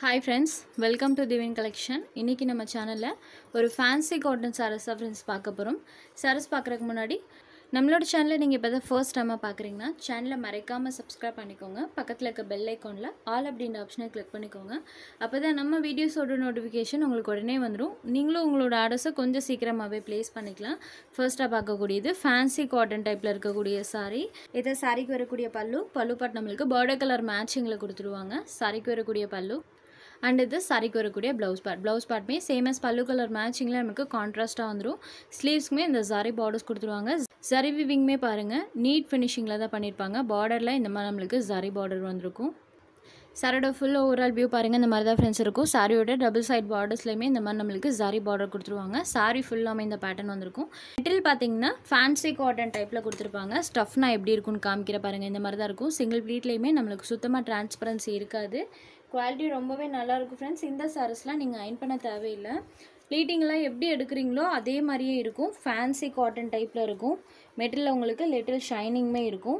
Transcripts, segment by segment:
hi friends welcome to Thivin collection இன்றைக்கி நம்ம சேனலில் ஒரு ஃபேன்சி காட்டன் சாரீஸ் தான் ஃப்ரெண்ட்ஸ் பார்க்க போகிறோம் சாரீஸ் பார்க்குறதுக்கு முன்னாடி நம்மளோட சேனலை நீங்கள் இப்போ தான் ஃபர்ஸ்ட் டைமாக பார்க்குறீங்கன்னா சேனலை மறைக்காமல் சப்ஸ்கிரைப் பண்ணிக்கோங்க பக்கத்தில் இருக்க பெல் ஐக்கானில் ஆல் அப்படின்ற ஆப்ஷனை கிளிக் பண்ணிக்கோங்க அப்போ தான் நம்ம வீடியோஸோட நோட்டிஃபிகேஷன் உங்களுக்கு உடனே வந்துடும் நீங்களும் உங்களோட ஆர்டர்ஸை கொஞ்சம் சீக்கிரமாகவே ப்ளேஸ் பண்ணிக்கலாம் ஃபர்ஸ்ட்டாக பார்க்கக்கூடியது ஃபேன்சி காட்டன் டைப்பில் இருக்கக்கூடிய சாரீ இதை சாரிக்கு வரக்கூடிய பல்லு பல்லு பாட் நம்மளுக்கு பார்டர் கலர் மேட்சிங்கில் கொடுத்துருவாங்க சாரிக்கு வரக்கூடிய பல்லு அண்ட் இது சாரிக்கு வரக்கூடிய ப்ளவுஸ் பார்ட் ப்ளவுஸ் பார்ட்டுமே சேம் as பல்லு கலர் மேட்சிங்கில் நமக்கு கான்ட்ராஸ்ட்டாக வந்துடும் ஸ்லீவ்ஸ்க்குமே இந்த ஜரி பார்டர்ஸ் கொடுத்துருவாங்க ஜரி விவிங்குமே பாருங்கள் நீட் ஃபினிஷிங்கில் தான் பண்ணியிருப்பாங்க பார்டரில் இந்த மாதிரி நம்மளுக்கு ஜரி பார்டர் வந்திருக்கும் சாரோட ஃபுல் ஓவரால் வியூ பாருங்கள் இந்த மாதிரி தான் ஃப்ரெண்ட்ஸ் இருக்கும் சாரியோட டபுள் சைட் பார்டர்ஸ்லையுமே இந்த மாதிரி நம்மளுக்கு ஜரி பார்டர் கொடுத்துருவாங்க சாரி ஃபுல்லாமே இந்த பேட்டர்ன் வந்திருக்கும் மெட்டீரியல் பார்த்தீங்கன்னா ஃபேன்சி காட்டன் டைப்பில் கொடுத்துருப்பாங்க ஸ்டஃப்னா எப்படி இருக்கும்னு காமிக்கிற பாருங்கள் இந்த மாதிரி தான் இருக்கும் சிங்கிள் ப்ளீட்லேயுமே நம்மளுக்கு சுத்தமாக டிரான்ஸ்பரன்சி இருக்காது குவாலிட்டி ரொம்பவே நல்லா இருக்கும் ஃப்ரெண்ட்ஸ் இந்த சாரீஸ்லாம் நீங்கள் அயன் பண்ண தேவையில்லை ப்ளீட்டிங்லாம் எப்படி எடுக்கிறீங்களோ அதே மாதிரியே இருக்கும் ஃபேன்சி காட்டன் டைப்பில் இருக்கும் மெட்டீரியல் உங்களுக்கு லிட்டில் ஷைனிங்குமே இருக்கும்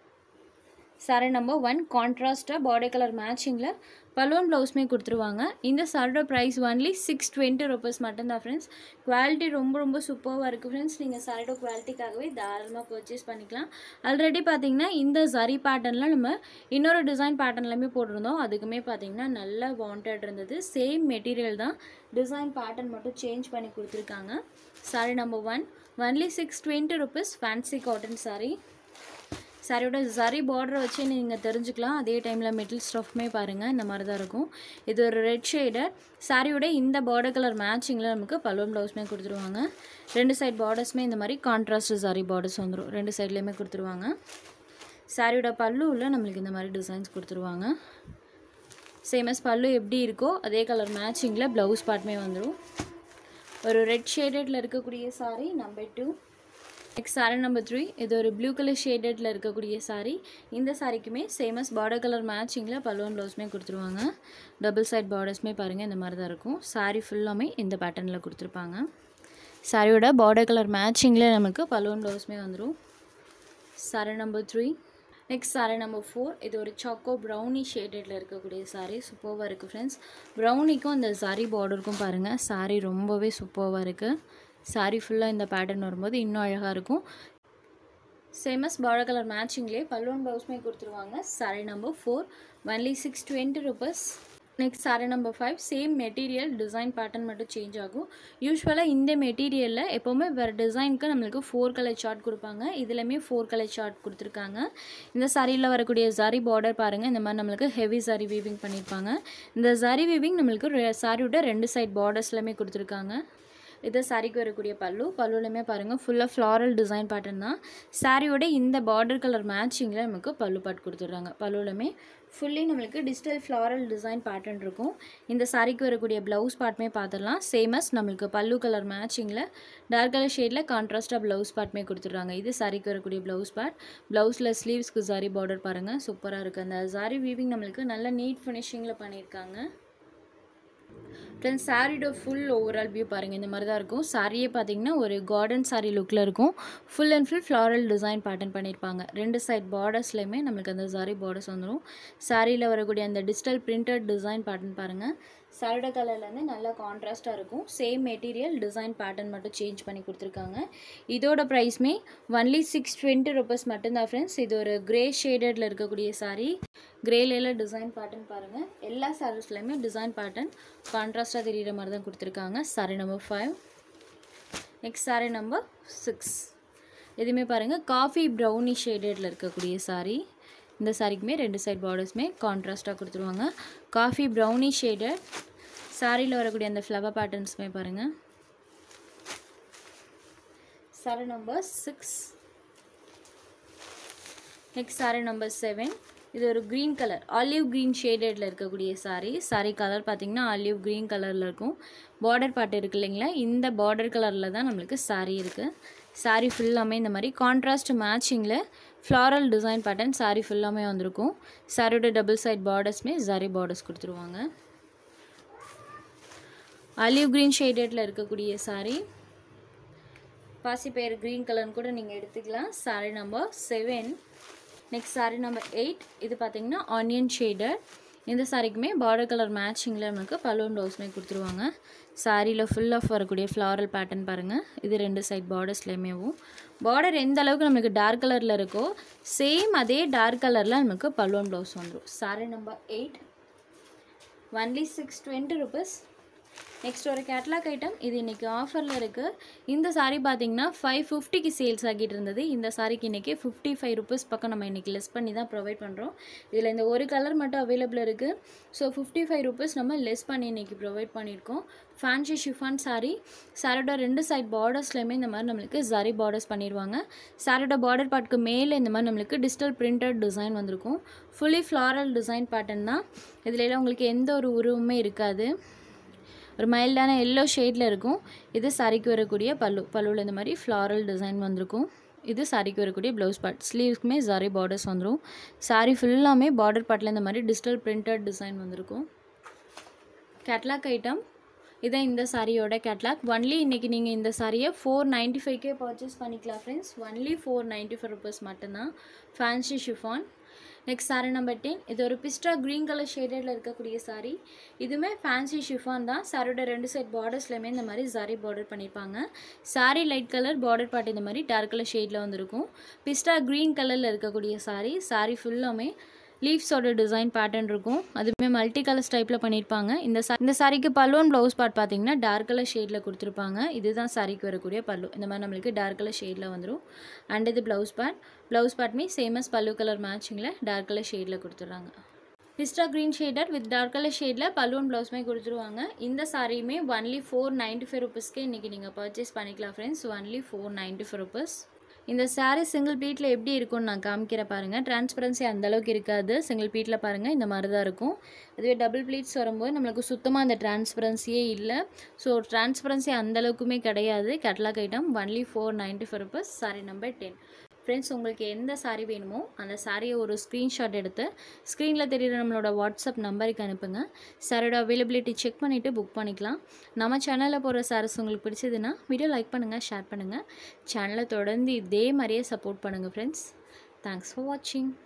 சாரி நம்பர் ஒன் கான்ட்ராஸ்ட்டாக பாடி கலர் மேட்சிங்கில் பலூன் ப்ளவுஸுமே கொடுத்துருவாங்க இந்த சாரோட price only six twenty rupees மட்டும்தான் ஃப்ரெண்ட்ஸ் குவாலிட்டி ரொம்ப ரொம்ப சூப்பராக இருக்குது ஃப்ரெண்ட்ஸ் நீங்கள் சாரோட குவாலிட்டிக்காகவே தாராளமாக பர்ச்சேஸ் பண்ணிக்கலாம் ஆல்ரெடி பார்த்தீங்கன்னா இந்த சரி பேட்டர்னில் நம்ம இன்னொரு டிசைன் பேட்டர்ன்லையுமே போட்டிருந்தோம் அதுக்குமே பார்த்தீங்கன்னா நல்ல வாண்டட் இருந்தது சேம் மெட்டீரியல் தான் டிசைன் பேட்டர்ன் மட்டும் சேஞ்ச் பண்ணி கொடுத்துருக்காங்க sari number one only six twenty rupees fancy cotton sari சாரியோட ஜரி பார்டரை வச்சு நீங்கள் தெரிஞ்சுக்கலாம் அதே டைமில் மெட்டல் ஸ்டஃப்மே பாருங்கள் இந்த மாதிரி தான் இருக்கும் இது ஒரு ரெட் ஷேடர் சாரியோட இந்த பார்டர் கலர் மேட்சிங்கில் நமக்கு பல்வன் ப்ளவுஸ்மே கொடுத்துருவாங்க ரெண்டு சைட் பார்டர்ஸுமே இந்த மாதிரி கான்ட்ராஸ்ட் சாரி பார்டர்ஸ் வந்துடும் ரெண்டு சைட்லேயுமே கொடுத்துருவாங்க சாரியோட பல்லுவில் நம்மளுக்கு இந்த மாதிரி டிசைன்ஸ் கொடுத்துருவாங்க சேமஸ் பல்லு எப்படி இருக்கோ அதே கலர் மேட்சிங்கில் ப்ளவுஸ் பார்ட்டுமே வந்துடும் ஒரு ரெட் ஷேடடில் இருக்கக்கூடிய sari number two next sari number three இது ஒரு ப்ளூ கலர் ஷேடடில் இருக்கக்கூடிய சாரி இந்த சாரிக்குமே சேமஸ் பார்டர் கலர் மேட்சிங்கில் பல்லுவன் ப்ளவுஸ்மே கொடுத்துருவாங்க டபுள் சைட் பார்டர்ஸ்மே பாருங்கள் இந்த மாதிரி தான் இருக்கும் சாரி ஃபுல்லாமே இந்த பேட்டர்னில் கொடுத்துருப்பாங்க சாரியோட பார்டர் கலர் மேட்சிங்கில் நமக்கு பல்லுவன் ப்ளவுஸ்மே வந்துடும் sari number three next sari number four இது ஒரு சாக்கோ ப்ரௌனி ஷேடடில் இருக்கக்கூடிய சாரீ சூப்பர்வாக இருக்குது ஃப்ரெண்ட்ஸ் ப்ரௌனிக்கும் அந்த சாரி பார்டருக்கும் பாருங்கள் சாரீ ரொம்பவே சூப்பர்வாக இருக்குது சாரீ ஃபுல்லாக இந்த பேட்டர்ன் வரும்போது இன்னும் அழகாக இருக்கும் சேமஸ் பார்டர் கலர் மேட்சிங்லேயே பல்லுவன் ப்ளவுஸ்மே கொடுத்துருவாங்க sari number four only six twenty rupees next sari number five same material design pattern மட்டும் சேஞ்ச் ஆகும் யூஸ்வலாக இந்த மெட்டீரியலில் எப்போவுமே வேறு டிசைனுக்கு நம்மளுக்கு ஃபோர் கலர் சார்ட் கொடுப்பாங்க இதுலையுமே ஃபோர் கலர் சார்ட் கொடுத்துருக்காங்க இந்த சாரியில் வரக்கூடிய ஜரி பார்டர் பாருங்கள் இந்த மாதிரி நம்மளுக்கு ஹெவி சாரி வீவிங் பண்ணியிருப்பாங்க இந்த ஜரி வீவிங் நம்மளுக்கு சாரியோட ரெண்டு சைட் பார்டர்ஸ்லையுமே கொடுத்துருக்காங்க இது சாரிக்கு வரக்கூடிய பல்லு பல்லுலையுமே பாருங்கள் ஃபுல்லாக ஃப்ளாரல் டிசைன் பேட்டர்ன் தான் சாரியோட இந்த பார்டர் கலர் மேட்சிங்கில் நமக்கு பல்லு பாட் கொடுத்துட்றாங்க பல்லுலையுமே ஃபுல்லி நம்மளுக்கு டிஜிட்டல் ஃப்ளாரல் டிசைன் பேட்டர்ன் இருக்கும் இந்த சாரிக்கு வரக்கூடிய ப்ளவுஸ் பார்ட்டுமே பார்த்துடலாம் சேமஸ் நம்மளுக்கு பல்லு கலர் மேட்சிங்கில் டார்க் கலர் ஷேடில் கான்ட்ராஸ்ட்டாக ப்ளவுஸ் பார்ட்டுமே கொடுத்துட்றாங்க இது சாரிக்கு வரக்கூடிய ப்ளவுஸ் பார்ட் ப்ளவுஸில் ஸ்லீவ்ஸ்க்கு சாரி பார்டர் பாருங்கள் சூப்பராக இருக்குது அந்த சாரி வீவிங் நம்மளுக்கு நல்ல நீட் ஃபினிஷிங்கில் பண்ணியிருக்காங்க ஃப்ரெண்ட்ஸ் சாரியோட ஃபுல் ஓவரால் வியூ பாருங்கள் இந்த மாதிரி தான் இருக்கும் சாரியே பார்த்தீங்கன்னா ஒரு கார்டன் சாரி லுக்கில் இருக்கும் full and full floral design pattern பண்ணியிருப்பாங்க ரெண்டு சைட் பார்டர்ஸ்லையுமே நம்மளுக்கு அந்த சாரி பார்டர்ஸ் வந்துடும் சாரியில் வரக்கூடிய அந்த டிஜிட்டல் பிரிண்டட் டிசைன் பேட்டர்ன் பாருங்கள் சாரியோட கலர்லேருந்து நல்லா கான்ட்ராஸ்ட்டாக இருக்கும் சேம் மெட்டீரியல் டிசைன் பேட்டர்ன் மட்டும் சேஞ்ச் பண்ணி கொடுத்துருக்காங்க இதோட ப்ரைஸ்மே ஒன்லி சிக்ஸ் டுவெண்ட்டி ருபீஸ் மட்டும்தான் ஃப்ரெண்ட்ஸ் இது ஒரு கிரே ஷேடடில் இருக்கக்கூடிய சாரீ கிரேல டிசைன் பேட்டர்ன் பாருங்கள் எல்லா சாரீஸ்லையுமே டிசைன் பேட்டர்ன் கான்ட்ராஸ்ட்டாக தெரிகிற மாதிரி தான் கொடுத்துருக்காங்க sari number five next sari number six இதுவுமே பாருங்கள் காஃபி ப்ரௌனி ஷேடடில் இருக்கக்கூடிய சாரீ இந்த சாரிக்குமே ரெண்டு சைட் பார்டர்ஸுமே கான்ட்ராஸ்ட்டாக கொடுத்துருவாங்க காஃபி ப்ரௌனி ஷேடட் சாரியில் வரக்கூடிய அந்த ஃப்ளவர் பேட்டர்ன்ஸுமே பாருங்கள் sari number six next sari number seven இது ஒரு க்ரீன் கலர் ஆலிவ் க்ரீன் ஷேடடில் இருக்கக்கூடிய சாரீ சாரீ கலர் பார்த்திங்கன்னா ஆலிவ் க்ரீன் கலரில் இருக்கும் பார்டர் பாட்டு இருக்கு இல்லைங்களா இந்த பார்டர் கலரில் தான் நம்மளுக்கு சாரீ இருக்குது சாரீ ஃபுல்லாமே இந்த மாதிரி கான்ட்ராஸ்ட் மேட்சிங்கில் ஃப்ளாரல் டிசைன் பேட்டர்ன் சாரீ ஃபுல்லாமே வந்திருக்கும் சாரியோட டபுள் சைட் பார்டர்ஸ்மே ஜரி பார்டர்ஸ் கொடுத்துருவாங்க ஆலிவ் க்ரீன் ஷேடடில் இருக்கக்கூடிய சாரீ பாசிப்பயிறு க்ரீன் கலர்னு கூட நீங்கள் எடுத்துக்கலாம் sari number seven next sari number eight இது பார்த்தீங்கன்னா ஆனியன் ஷேடர் இந்த சாரிக்குமே பார்டர் கலர் மேட்சிங்கில் நமக்கு பலூன் ப்ளவுஸுமே கொடுத்துருவாங்க சாரியில் ஃபுல் ஆஃப் வரக்கூடிய ஃப்ளாரல் பேட்டர்ன் பாருங்கள் இது ரெண்டு சைட் பார்டர்ஸ்லேயுமேவும் பார்டர் எந்த அளவுக்கு நமக்கு டார்க் கலரில் இருக்கோ சேம் அதே டார்க் கலரில் நமக்கு பலூன் ப்ளவுஸ் வந்துடும் sari number eight only six twenty rupees next ஒரு கேட்லாக் ஐட்டம் இது இன்றைக்கி ஆஃபரில் இருக்குது இந்த சாரீ பார்த்தீங்கன்னா ஃபைவ் ஃபிஃப்டிக்கு சேல்ஸ் ஆகிட்டு இருந்தது இந்த சாரிக்கு இன்றைக்கி ஃபிஃப்டி ஃபைவ் ருபீஸ் பக்கம் நம்ம இன்றைக்கி லெஸ் பண்ணி தான் ப்ரொவைட் பண்ணுறோம் இதில் இந்த ஒரு கலர் மட்டும் அவைலபிள் இருக்குது ஸோ ஃபிஃப்டி ஃபைவ் ருபீஸ் நம்ம லெஸ் பண்ணி இன்றைக்கி ப்ரொவைட் பண்ணியிருக்கோம் ஃபேன்சி ஷிஃபான் சாரீ சாரோட ரெண்டு சைட் பார்டர்ஸ்லையுமே இந்த மாதிரி நம்மளுக்கு ஜரி பார்டர்ஸ் பண்ணிடுவாங்க சாரோட பார்டர் பார்ட்க்கு மேலே இந்த மாதிரி நம்மளுக்கு டிஜிட்டல் பிரிண்டட் டிசைன் வந்திருக்கும் ஃபுல்லி ஃப்ளாரல் டிசைன் பேட்டர்ன் தான் இதில் எல்லாம் உங்களுக்கு எந்த ஒரு உருவமே இருக்காது ஒரு மைல்டான எல்லோ ஷேடில் இருக்கும் இது சாரிக்கு வரக்கூடிய பல்லு பல்லுவில் இந்த மாதிரி ஃப்ளாரல் டிசைன் வந்திருக்கும் இது சாரிக்கு வரக்கூடிய ப்ளவுஸ் பார்ட் ஸ்லீவ்ஸ்க்குமே சாரி பார்டர்ஸ் வந்துடும் சாரி ஃபுல்லாமே பார்டர் பார்ட்டில் இந்த மாதிரி டிஜிட்டல் பிரிண்டட் டிசைன் வந்திருக்கும் கேட்லாக் ஐட்டம் இதான் இந்த சாரியோட கேட்லாக் ஒன்லி இன்றைக்கி நீங்கள் இந்த சாரியை ஃபோர் நைன்ட்டி ஃபைவ்க்கே பர்ச்சேஸ் பண்ணிக்கலாம் friends only four ninety five rupees மட்டும்தான் fancy chiffon next sari number ten இது ஒரு பிஸ்டா க்ரீன் கலர் ஷேடடில் இருக்கக்கூடிய சாரி இதுவுமே ஃபேன்சி ஷிஃபான் தான் சாரியோட ரெண்டு சைட் பார்டர்ஸ்லையுமே இந்த மாதிரி சாரி பார்டர் பண்ணியிருப்பாங்க sari light colour border part இந்த மாதிரி டார்க் கலர் ஷேடில் வந்திருக்கும் பிஸ்டா க்ரீன் கலரில் இருக்கக்கூடிய சாரி சாரி ஃபுல்லாமே லீவ்ஸோட டிசைன் பேட்டர்ன் இருக்கும் அதுவுமே மல்டி கலர்ஸ் டைப்பில் பண்ணியிருப்பாங்க இந்த சா இந்த சாரிக்கு பல்லுவன் ப்ளவுஸ் பார்ட் பார்த்தீங்கன்னா டார்க் கலர் ஷேடில் கொடுத்துருப்பாங்க இதுதான் சாரிக்கு வரக்கூடிய பல்லு இந்த மாதிரி நம்மளுக்கு டார்க் கலர் ஷேடில் வந்துடும் அண்ட் இது ப்ளவுஸ் பார்ட் ப்ளவுஸ் பார்ட்மே சேமஸ் பல்லு கலர் மேட்சிங்கில் டார்க் கலர் ஷேடில் கொடுத்துட்றாங்க பிஸ்டா க்ரீன் ஷேடர் வித் டார்க் கலர் ஷேடில் பலூன் ப்ளவுஸுமே கொடுத்துருவாங்க இந்த சாரியுமே ஒன்லி ஃபோர் நைன்ட்டி ஃபைவ் ருபீஸ்க்கே இன்றைக்கி நீங்கள் பர்ச்சேஸ் பண்ணிக்கலாம் friends only four ninety five rupees இந்த சாரீ சிங்கிள் பீட்டில் எப்படி இருக்கும்னு நான் காமிக்கிற பாருங்கள் டிரான்ஸ்பரன்சி அந்தளவுக்கு இருக்காது சிங்கிள் பீட்டில் பாருங்கள் இந்த மாதிரி தான் இருக்கும் அதுவே டபுள் ப்ளீட்ஸ் வரும்போது நம்மளுக்கு சுத்தமாக அந்த டிரான்ஸ்பரன்சியே இல்லை ஸோ டிரான்ஸ்பரன்சி அந்தளவுக்குமே கிடையாது catalogue item only four ninety five rupees sari number ten friends உங்களுக்கு எந்த சாரீ வேணுமோ அந்த சாரியை ஒரு ஸ்க்ரீன்ஷாட் எடுத்து ஸ்க்ரீனில் தெரியுற நம்மளோட வாட்ஸ்அப் நம்பருக்கு அனுப்புங்க சாரோட அவைலபிலிட்டி செக் பண்ணிவிட்டு புக் பண்ணிக்கலாம் நம்ம சேனலில் போகிற சாரீஸ் உங்களுக்கு பிடிச்சதுன்னா வீடியோ லைக் பண்ணுங்கள் ஷேர் பண்ணுங்கள் சேனலை தொடர்ந்து இதே மாதிரியே சப்போர்ட் பண்ணுங்கள் ஃப்ரெண்ட்ஸ் தேங்க்ஸ் ஃபார் வாட்சிங்